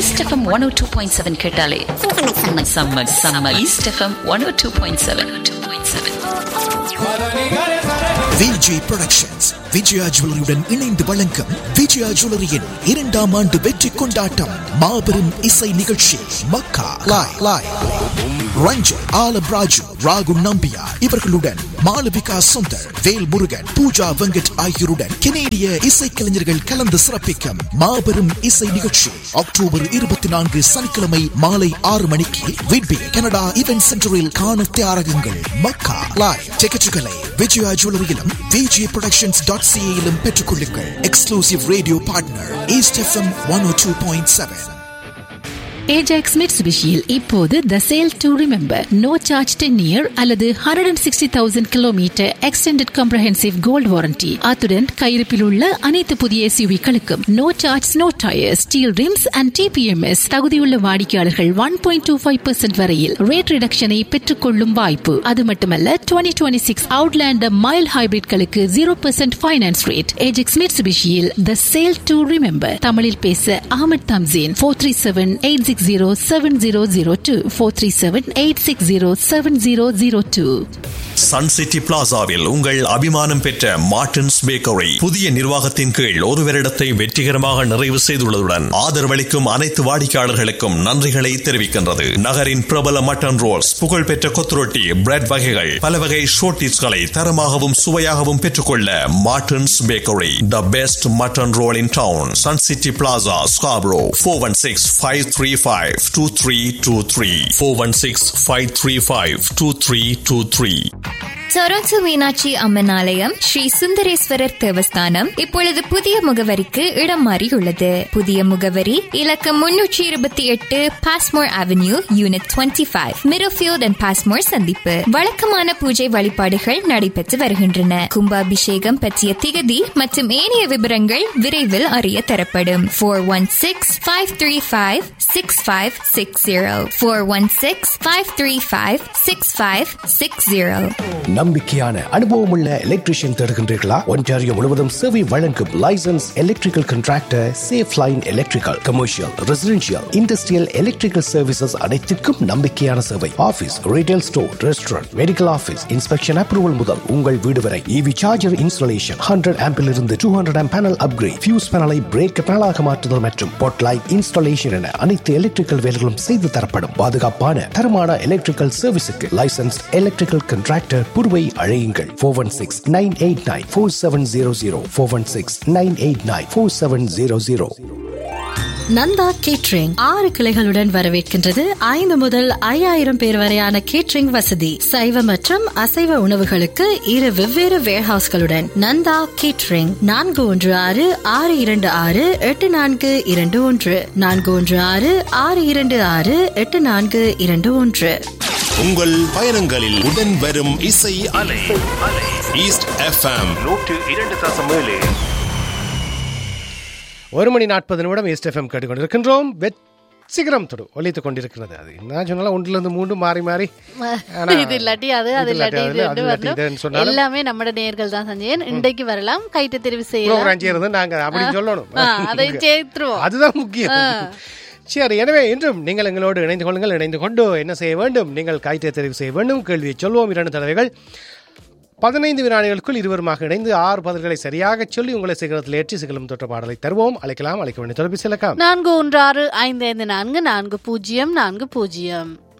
east FM one O two point seven கேட்டாலே summer summer east FM one O two point seven two point seven Vijay productions Vijaya ஜுவல்லரியுடன் இணைந்து வழங்கும் விஜயா ஜுவல்லரியின் இரண்டாம் ஆண்டு வெற்றி கொண்டாட்டம் மாபெரும் இசை நிகழ்ச்சி மக்கா லாய் லாய் ரஞ்சன் ஆலம் ராஜு ராகு நம்பியா இவர்களுடன் மாளவிகா சுந்தர் வேல் முருகன் பூஜா வெங்கட் ஆகியோருடன் கெனேடிய இசைக்கலைஞர்கள் கலந்து சிறப்பிக்கும் மாபெரும் இசை நிகழ்ச்சி அக்டோபர் இருபத்தி நான்கு சனிக்கிழமை மாலை ஆறு மணிக்கு விட்பி கனடா இவென்ட் சென்டரில் காண தயாராகுங்கள் மக்கா லாய் டிக்கெட்டுகளை விஜயா ஜுவல்லரியிலும் விஜய் ப்ரொடக்ஷன்ஸ் டாட் சிஏயிலும் பெற்றுக்கொள்ளுங்கள் exclusive radio partner east FM one O two point seven Ajax மிட்சுபிஷியில் இப்போது the sale to remember no charge ten year அல்லது hundred and sixty thousand kilometre extended comprehensive gold warranty அத்துடன் கையிருப்பில் உள்ள அனைத்து புதிய எஸ்யூவிகளுக்கும் no charge no tyre steel rims and TPMS தகுதியுள்ள வாடிக்கையாளர்கள் one point two five percent வரையில் ரேட் ரிடக்ஷனை பெற்றுக்கொள்ளும் வாய்ப்பு அது மட்டுமல்ல twenty twenty six Outlander mile ஹைபிரிட்களுக்கு zero percent finance rate Ajax மிட்சுபிஷியில் த சேல் டு ரிமெம்பர் தமிழில் பேச Ahmed Thamseen four three seven eight six zero seven zero zero two four three seven eight six zero seven zero zero two sun city பிளாசாவில் உங்கள் அபிமானம் பெற்ற Martin's bakery புதிய நிர்வாகத்தின் கீழ் ஒரு வருடத்தை வெற்றிகரமாக நிறைவு செய்துள்ளதுடன் ஆதரவளிக்கும் அனைத்து வாடிக்கையாளர்களுக்கும் நன்றிகளை தெரிவிக்கின்றது நகரின் பிரபல மட்டன் ரோல்ஸ் புகழ்பெற்ற கொத்துரொட்டி பிரெட் வகைகள் பல வகை ஷோர்டிஸ்களை தரமாகவும் சுவையாகவும் பெற்றுக்கொள்ள Martin's bakery the best mutton roll in town sun city plaza Scarborough four one six five three five two three two three four one six five three five two three two three Toronto Meenakshi Amman ஆலயம் ஸ்ரீ சுந்தரேஸ்வரர் தேவஸ்தானம் இப்பொழுது புதிய முகவரிக்கு இடம் மாறியுள்ளது புதிய முகவரி இலக்கம் முன்னூற்றி இருபத்தி எட்டு Passmore avenue unit twenty five மிரோஃபியோட் அண்ட் பாஸ்மோர் சந்திப்பு வழக்கமான பூஜை வழிபாடுகள் நடைபெற்று வருகின்றன கும்பாபிஷேகம் பற்றிய திகதி மற்றும் ஏனைய விவரங்கள் விரைவில் அறிய தரப்படும் four one six five three five six five six zero four one six five three five six five six zero நம்பிக்கையான அனுபவமுள்ள எலக்ட்ரிஷியன் தேடுகின்றீர்களா ஒன்டாரியோ முழுவதும் சேவை வழங்கும் licence electrical contractor safe line electrical commercial residential industrial electrical services அனைத்திற்கும் நம்பிக்கையான சேவை office retail store restaurant medical office inspection approval முதல் உங்கள் வீடு வரை இவி சார்ஜர் இன்ஸ்டாலேஷன் ஹண்ட்ரட் ஆம்பில் இருந்து two hundred amp panel upgrade fuse பேனலை பிரேக் பேனலாக மாற்றுதல் மற்றும் பொட் லைட் இன்ஸ்டாலேஷன் என அனைத்து எலக்ட்ரிக்கல் வேலைகளும் செய்து தரப்படும் பாதுகாப்பான தரமான எலக்ட்ரிக்கல் சர்வீஸுக்கு லைசன்ஸ் எலக்ட்ரிக்கல் கண்ட்ராக்டர் புருவை அழையுங்கள் four one six nine eight nine four seven zero zero four one six nine eight nine four seven zero zero Nanda catering ஆறு கிளைகளுடன் வரவேற்கின்றது ஐந்து முதல் ஐயாயிரம் பேர் வரையான கேட்ரிங் வசதி சைவ மற்றும் அசைவ உணவுகளுக்கு இரு வெவ்வேறு வேர்ஹவுஸ்களுடன் நந்தா கேட்ரிங் நான்கு ஒன்று ஆறு ஆறு இரண்டு ஆறு எட்டு நான்கு இரண்டு ஒன்று நான்கு ஒன்று ஆறு ஆறு இரண்டு ஆறு எட்டு நான்கு இரண்டு ஒன்று உங்கள் பயணங்களில் உடன் வரும் இசை அலை ஈஸ்ட் எஃப்எம் நூற்று இரண்டு தசம் ஏழு ஒரு மணி நாற்பது நிமிடம் ஈஸ்ட் எஃப்எம் கேட்டுக்கொண்டிருக்கின்றோம் வெச்சிகரம் தொடு ஒலித்துக் கொண்டிருக்கிறது அது என்ன சொன்னாலும் ஒன்றுல இருந்து மூன்று மாறி மாறி ஆனா, இது இல்லாட்டி அது அது இது இல்லாட்டி இல்லாட்டி இது அது, அது ரெண்டு இல்லாட்டி வரணும் இதுன்னு சொன்னாலும் எல்லாமே நம்மட நேர்கள் தான் சஞ்சயன் இன்றைக்கு வரலாம் கைட்டு தெரிவு செய்யலாம் ப்ரோக்ராம் செய்யறது நாங்க அப்படி சொல்லணும் ஆ, அதை சேர்த்துருவோம் அதுதான் முக்கியம் சரி எனவே இன்றும் நீங்கள் எங்களோடு இணைந்து கொள்ளுங்கள் இணைந்து கொண்டு என்ன செய்ய வேண்டும் நீங்கள் காய்ச்சை தெரிவு செய்ய வேண்டும் கேள்வியை சொல்வோம் இரண்டு தடவைகள் பதினைந்து வினாடிகளுக்குள் இருவருமாக இணைந்து ஆறு பதில்களை சரியாக சொல்லி உங்களை சிகரத்தில் ஏற்றி சிகலம் தொட்ட பாடலை தருவோம் அழைக்கலாம் அழைக்க வேண்டிய தொலைபேசி இலக்கம் நான்கு ஒன்று ஆறு ஐந்து ஐந்து நான்கு நான்கு பூஜ்ஜியம் நான்கு பூஜ்ஜியம்